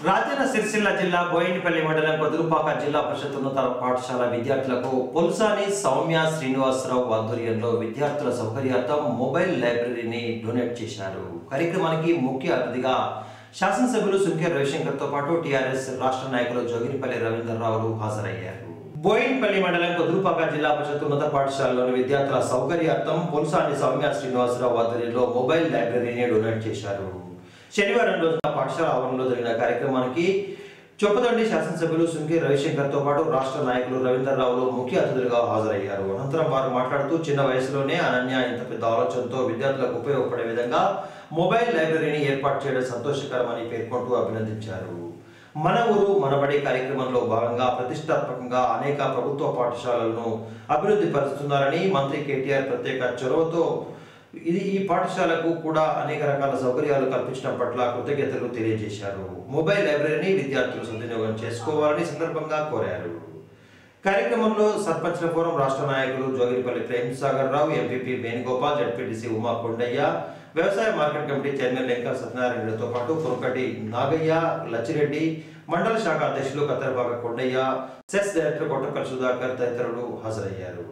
రాజన్న సిరిసిల్ల జిల్లా బోయినపల్లి మండలం కొదురుపాక జిల్లా పరిషత్ ఉన్నత పాఠశాల విద్యార్థులకు పొల్సాని సౌమ్య శ్రీనివాసరావు ఆధ్వర్యంలో విద్యార్థుల సౌకర్యార్థం మొబైల్ లైబ్రరీని డొనేట్ చేశారు కార్యక్రమానికి ముఖ్య అతిథిగా శాసనసభ్యులు సుంకే రవిశంకర్తో పాటు టీఆర్ఎస్ రాష్ట్ర నాయకులు జోగినిపల్లి రవీంద్రరావులు హాజరయ్యారు బోయిన్పల్లి మండలం కొదురుపాక జిల్లా పరిషత్ ఉన్నత పాఠశాలలోని విద్యార్థుల సౌకర్యార్థం పొల్సాని సౌమ్య శ్రీనివాసరావు ఆధ్వర్యంలో మొబైల్ లైబ్రరీని డొనేట్ చేశారు శనివారం రోజున పాఠశాల ఆవరణలో జరిగిన కార్యక్రమానికి చొప్పదండి శాసనసభ్యులు సుంకి రవిశంకర్తో పాటు రాష్ట్ర నాయకులు రవీంద్రరావులు ముఖ్య అతిథులుగా హాజరయ్యారు అనంతరం వారు మాట్లాడుతూ చిన్న వయసులోనే అనన్య ఇంత పెద్ద ఆలోచనతో విద్యార్థులకు ఉపయోగపడే విధంగా మొబైల్ లైబ్రరీని ఏర్పాటు చేయడం సంతోషకరమని పేర్కొంటూ అభినందించారు మన ఊరు మనబడి కార్యక్రమంలో భాగంగా ప్రతిష్టాత్మకంగా అనేక ప్రభుత్వ పాఠశాలలను అభివృద్ధి పరుస్తున్నారని మంత్రి కేటీఆర్ ప్రత్యేక చొరవతో ఇది ఈ పాఠశాలకు కూడా అనేక రకాల సౌకర్యాలు కల్పించడం పట్ల కృతజ్ఞతలు తెలియజేశారు మొబైల్ లైబ్రరీని విద్యార్థులు సద్వినియోగం చేసుకోవాలని సందర్భంగా కోరారు కార్యక్రమంలో సర్పంచ్ల ఫోరం రాష్ట్ర నాయకులు జోగిరిపల్లి ప్రేమ్ సాగర్ రావు ఎంపీపీ వేణుగోపాల్ జడ్పీటీసీ ఉమా కొండయ్య వ్యవసాయ మార్కెట్ కమిటీ చైర్మన్ లెంక సత్యనారాయణతో పాటు కురకటి నాగయ్య లచ్చిరెడ్డి మండల శాఖ అధ్యక్షులు కత్తెరపాక కొండయ్య సెస్ డైరెక్టర్ కొట్టకల్ సుధాకర్ తదితరులు హాజరయ్యారు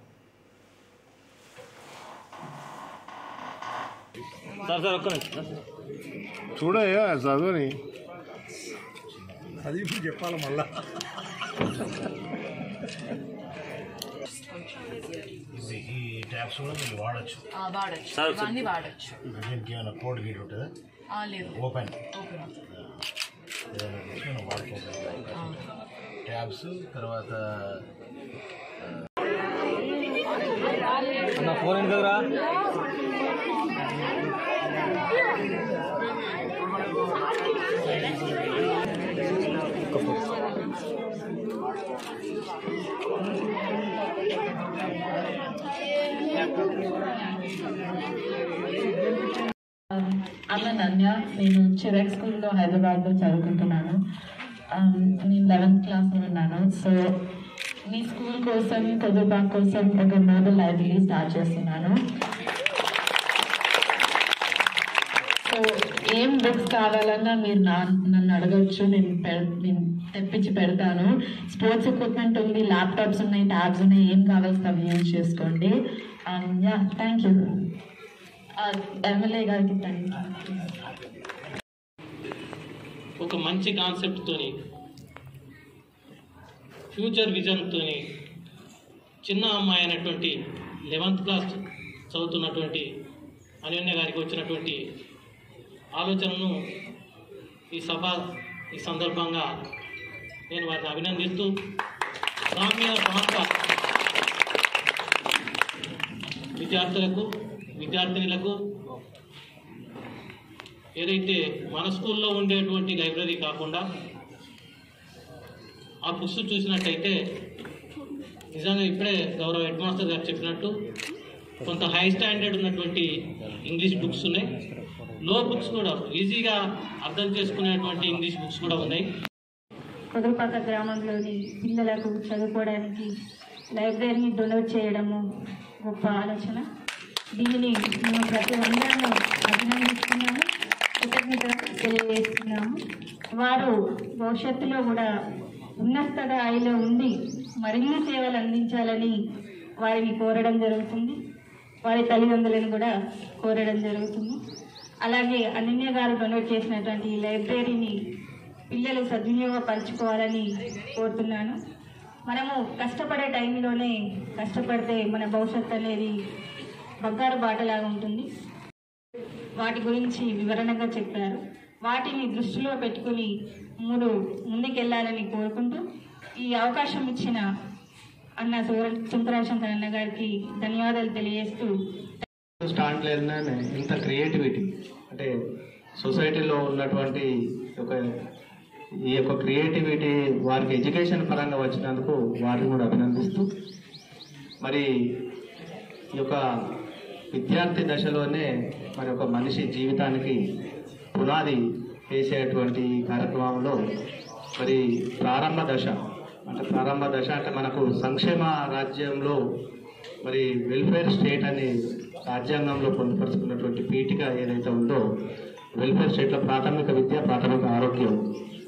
సార్ సార్ ఒక్క నిమిషం చూడయ్యా చదువుని అది ఇప్పుడు చెప్పాలి మళ్ళా ఇది ఈ ట్యాబ్స్ కూడా మీరు వాడచ్చు ఆ, వాడచ్చు సార్, ఇవన్నీ వాడచ్చు దీనికి ఏమైనా కోడ్ గీట్ ఉంటుందా ఆ, లేదు ఓపెన్ ఓపెన్ ఏదైనా చేసి మనం వాడుకోవచ్చు ట్యాబ్స్ తర్వాత నా ఫోన్ ఎందుకు కదరా అన్న నన్య నేను చిరాక్ స్కూల్లో హైదరాబాద్లో చదువుకుంటున్నాను Um, నేను లెవెన్త్ క్లాస్లో ఉన్నాను సో మీ స్కూల్ కోసం కొద్దిపాక్ కోసం ఒక మోడల్ లైబ్రరీ స్టార్ట్ చేస్తున్నాను సో ఏం బుక్స్ కావాలన్నా మీరు నా నన్ను అడగచ్చు నేను పె- నేను తెప్పించి పెడతాను స్పోర్ట్స్ ఎక్విప్మెంట్ ఉంది ల్యాప్టాప్స్ ఉన్నాయి ట్యాబ్స్ ఉన్నాయి ఏం కావాల్సి అవి యూజ్ చేసుకోండి యా థ్యాంక్ యూ ఎమ్మెల్యే గారికి థ్యాంక్ యూ ఒక మంచి కాన్సెప్ట్తోని ఫ్యూచర్ విజన్తోని చిన్న అమ్మాయి అయినటువంటి లెవెంత్ క్లాస్ చదువుతున్నటువంటి అనన్య గారికి వచ్చినటువంటి ఆలోచనను ఈ సభ ఈ సందర్భంగా నేను వారిని అభినందిస్తూ గ్రామీణ ప్రాంత విద్యార్థులకు విద్యార్థినులకు ఏదైతే మన స్కూల్లో ఉండేటువంటి లైబ్రరీ కాకుండా ఆ బుక్స్ చూసినట్టయితే నిజంగా ఇప్పుడే గౌరవ హెడ్ మాస్టర్ గారు చెప్పినట్టు కొంత హై స్టాండర్డ్ ఉన్నటువంటి ఇంగ్లీష్ బుక్స్ ఉన్నాయి లో బుక్స్ కూడా ఈజీగా అర్థం చేసుకునేటువంటి ఇంగ్లీష్ బుక్స్ కూడా ఉన్నాయి కొదలపాక గ్రామంలోని పిల్లలకు చదువుకోవడానికి లైబ్రరీని డొనేట్ చేయడము గొప్ప ఆలోచన దీనిని మేము ప్రతి అందరము అభినందిస్తున్నాము కృతజ్ఞత తెలియజేస్తున్నాము వారు భవిష్యత్తులో కూడా ఉన్నత స్థాయిలో ఉండి మరిన్ని సేవలు అందించాలని వారిని కోరడం జరుగుతుంది వారి తల్లిదండ్రులను కూడా కోరడం జరుగుతుంది అలాగే అనన్య గారు డొనేట్ చేసినటువంటి ఈ లైబ్రరీని పిల్లలు సద్వినియోగపరచుకోవాలని కోరుతున్నాను మనము కష్టపడే టైంలోనే కష్టపడితే మన భవిష్యత్తు అనేది బంగారు బాటలాగా ఉంటుంది వాటి గురించి వివరణగా చెప్పారు వాటిని దృష్టిలో పెట్టుకుని మూడు ముందుకెళ్లాలని కోరుకుంటూ ఈ అవకాశం ఇచ్చిన అన్న సుందరశంకర్ అన్న గారికి ధన్యవాదాలు తెలియజేస్తూ స్టాండ్ లేదనే ఇంత క్రియేటివిటీ అంటే సొసైటీలో ఉన్నటువంటి ఒక ఈ యొక్క క్రియేటివిటీ వారికి ఎడ్యుకేషన్ పరంగా వచ్చినందుకు వారిని కూడా అభినందిస్తూ మరి ఈ యొక్క విద్యార్థి దశలోనే మరి ఒక మనిషి జీవితానికి పునాది వేసేటువంటి ఈ కార్యక్రమంలో మరి ప్రారంభ దశ అంటే ప్రారంభ దశ అంటే మనకు సంక్షేమ రాజ్యంలో మరి వెల్ఫేర్ స్టేట్ అని రాజ్యాంగంలో పొందుపరుచుకున్నటువంటి పీఠిక ఏదైతే ఉందో వెల్ఫేర్ స్టేట్లో ప్రాథమిక విద్య ప్రాథమిక ఆరోగ్యం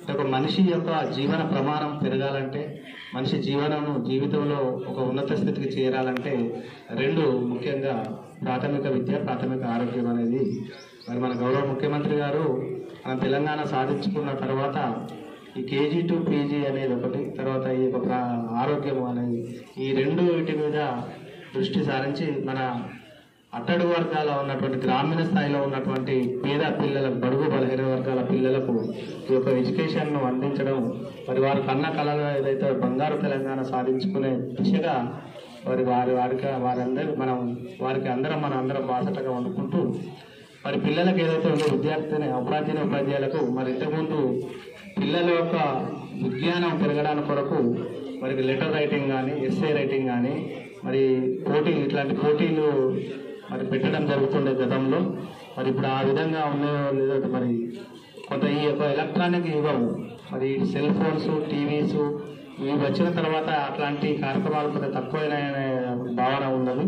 ఒక మనిషి యొక్క జీవన ప్రమాణం పెరగాలంటే మనిషి జీవనం జీవితంలో ఒక ఉన్నత స్థితికి చేరాలంటే రెండు ముఖ్యంగా ప్రాథమిక విద్య ప్రాథమిక ఆరోగ్యం అనేది మరి మన గౌరవ ముఖ్యమంత్రి గారు మన తెలంగాణ సాధించుకున్న తర్వాత ఈ కేజీ టు పీజీ అనేది ఒకటి తర్వాత ఈ యొక్క ప్రా- ఆరోగ్యం అనేది ఈ రెండు వీటి మీద దృష్టి సారించి మన అట్టడుగు వర్గాల ఉన్నటువంటి గ్రామీణ స్థాయిలో ఉన్నటువంటి పేద పిల్లలకు బడుగు బలహీన వర్గాల పిల్లలకు ఈ యొక్క ఎడ్యుకేషన్ను అందించడం మరి వారి కన్న కళలు ఏదైతే బంగారు తెలంగాణ సాధించుకునే దిశగా మరి వారి వారికి వారందరూ మనం వారికి అందరం మన అందరం బాసటగా వండుకుంటూ మరి పిల్లలకు ఏదైతే ఉందో విద్యార్థిని ఉపాధ్యాయుని ఉపాధ్యాయులకు మరి ఇంతకుముందు పిల్లల యొక్క విజ్ఞానం పెరగడానికి కొరకు మరి లెటర్ రైటింగ్ కానీ ఎస్ఏ రైటింగ్ కానీ మరి పోటీలు ఇట్లాంటి పోటీలు మరి పెట్టడం జరుగుతుండే గతంలో మరి ఇప్పుడు ఆ విధంగా ఉన్నాయో లేదో మరి కొంత ఈ యొక్క ఎలక్ట్రానిక్ యుగం మరి సెల్ ఫోన్స్ టీవీస్ ఇవి వచ్చిన తర్వాత అట్లాంటి కార్యక్రమాలు కొంత తక్కువైనాయనే భావన ఉన్నది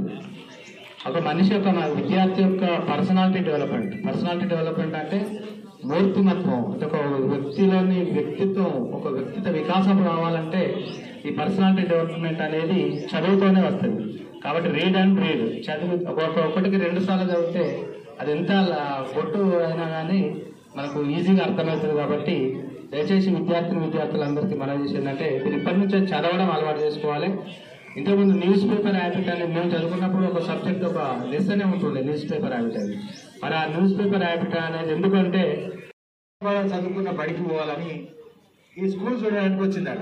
ఒక మనిషి యొక్క మన విద్యార్థి యొక్క పర్సనాలిటీ డెవలప్మెంట్ పర్సనాలిటీ డెవలప్మెంట్ అంటే మూర్తిమత్వం అంటే ఒక వ్యక్తిలోని వ్యక్తిత్వం ఒక వ్యక్తిత్వ వికాసం రావాలంటే ఈ పర్సనాలిటీ డెవలప్మెంట్ అనేది చదువుతోనే వస్తుంది కాబట్టి రీడ్ అండ్ రీడ్ చదువు ఒక ఒకటికి రెండు సార్లు చదివితే అది ఎంత లా- బొట్టు అయినా కానీ మనకు ఈజీగా అర్థమవుతుంది కాబట్టి దయచేసి విద్యార్థిని విద్యార్థులందరికీ మనం చేసిందంటే మీరు ఇప్పటి నుంచే చదవడం అలవాటు చేసుకోవాలి ఇంతకుముందు న్యూస్ పేపర్ హ్యాబిట్ అనేది మేము చదువుకున్నప్పుడు ఒక సబ్జెక్ట్ ఒక లెసన్ ఉంటుండే న్యూస్ పేపర్ హ్యాబిట్ అది మరి ఆ న్యూస్ పేపర్ హ్యాబిట్ అనేది ఎందుకంటే చదువుకున్న బడికి పోవాలని ఈ స్కూల్ చూడడానికి వచ్చిందట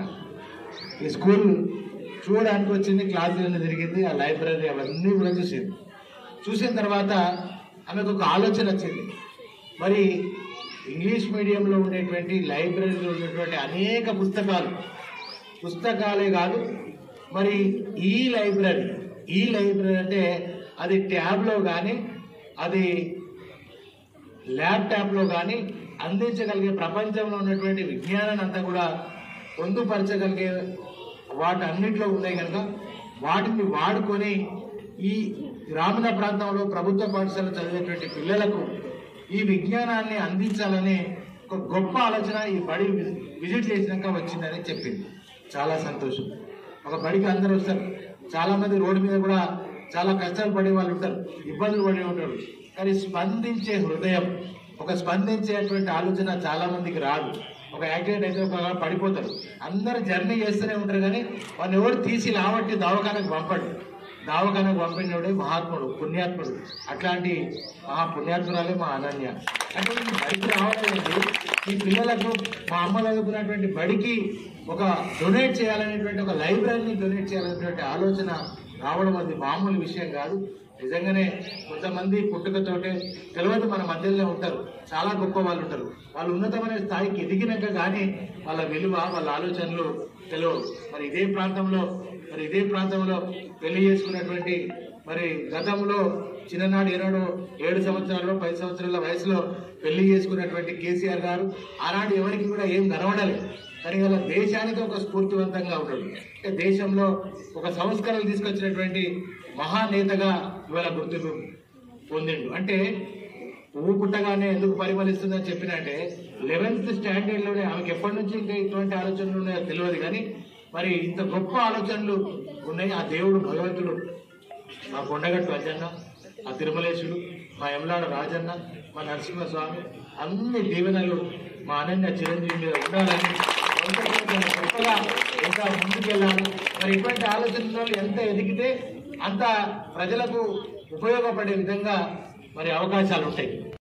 ఈ స్కూల్ చూడడానికి వచ్చింది క్లాసులన్నీ తిరిగింది ఆ లైబ్రరీ అవన్నీ కూడా చూసింది చూసిన తర్వాత ఆమెకు ఒక ఆలోచన వచ్చింది మరి ఇంగ్లీష్ మీడియంలో ఉండేటువంటి లైబ్రరీలో ఉండేటువంటి అనేక పుస్తకాలు పుస్తకాలే కాదు మరి ఈ లైబ్రరీ ఈ లైబ్రరీ అంటే అది ట్యాబ్లో కానీ అది ల్యాప్టాప్లో కానీ అందించగలిగే ప్రపంచంలో ఉన్నటువంటి విజ్ఞానాన్ని అంతా కూడా పొందుపరచగలిగే వాటన్నిటిలో ఉన్నాయి కనుక వాటిని వాడుకొని ఈ గ్రామీణ ప్రాంతంలో ప్రభుత్వ పాఠశాల చదివేటువంటి పిల్లలకు ఈ విజ్ఞానాన్ని అందించాలనే ఒక గొప్ప ఆలోచన ఈ బడి విజి- విజిట్ చేసినాక వచ్చిందని చెప్పింది చాలా సంతోషం ఒక బడికి అందరూ వస్తారు చాలా మంది రోడ్డు మీద కూడా చాలా కష్టాలు పడే వాళ్ళు ఉంటారు ఇబ్బందులు పడి ఉంటారు కానీ స్పందించే హృదయం ఒక స్పందించేటువంటి ఆలోచన చాలా మందికి రాదు ఒక యాక్సిడెంట్ అయితే ఒక పడిపోతారు అందరు జర్నీ చేస్తూనే ఉంటారు కానీ వాళ్ళు ఎవరు తీసి లావట్టి దవాఖానకు పంపడు దావఖానకు పంపినోడే మహాత్ముడు పుణ్యాత్ముడు అట్లాంటి మహా పుణ్యాత్మురాలే మా అనన్య అంటే ఈ బడికి రావడం ఏంటి ఈ పిల్లలకు మా అమ్మ చదువుకున్నటువంటి బడికి ఒక డొనేట్ చేయాలనేటువంటి ఒక లైబ్రరీని డొనేట్ చేయాలనేటువంటి ఆలోచన రావడం అది మామూలు విషయం కాదు నిజంగానే కొంతమంది పుట్టుకతోటే తెలియదు మన మధ్యలోనే ఉంటారు చాలా గొప్ప వాళ్ళు ఉంటారు వాళ్ళు ఉన్నతమైన స్థాయికి ఎదిగినాక కానీ వాళ్ళ విలువ వాళ్ళ ఆలోచనలు తెలియవు మరి ఇదే ప్రాంతంలో మరి ఇదే ప్రాంతంలో పెళ్లి చేసుకున్నటువంటి మరి గతంలో చిన్ననాడు ఏనాడు ఏడు సంవత్సరాలు పది సంవత్సరాల వయసులో పెళ్లి చేసుకున్నటువంటి కేసీఆర్ గారు ఆనాడు ఎవరికి కూడా ఏం కనబడలేదు కానీ వాళ్ళ దేశానికి ఒక స్ఫూర్తివంతంగా ఉంటాడు అంటే దేశంలో ఒక సంస్కరణలు తీసుకొచ్చినటువంటి మహానేతగా ఇవాళ గుర్తింపు పొందిండు అంటే పువ్వు పుట్టగానే ఎందుకు పరిమళిస్తుందని చెప్పినంటే లెవెన్త్ స్టాండర్డ్ లోనే ఆమెకి ఎప్పటి నుంచి ఇంకా ఇటువంటి ఆలోచనలు ఉన్నాయో తెలియదు కానీ మరి ఇంత గొప్ప ఆలోచనలు ఉన్నాయి ఆ దేవుడు భగవంతుడు మా కొండగట్టు అజ్జన్న ఆ తిరుమలేశుడు మా యమలాడ రాజన్న మా నరసింహస్వామి అన్ని దీవెనలు మా అనన్య చిరంజీవి మీద ఉండాలని భవిష్యత్తులో చాలా గొప్పగా ఇంకా ముందుకెళ్ళాలి మరి ఇటువంటి ఆలోచనలు ఎంత ఎదిగితే అంత ప్రజలకు ఉపయోగపడే విధంగా మరి అవకాశాలు ఉంటాయి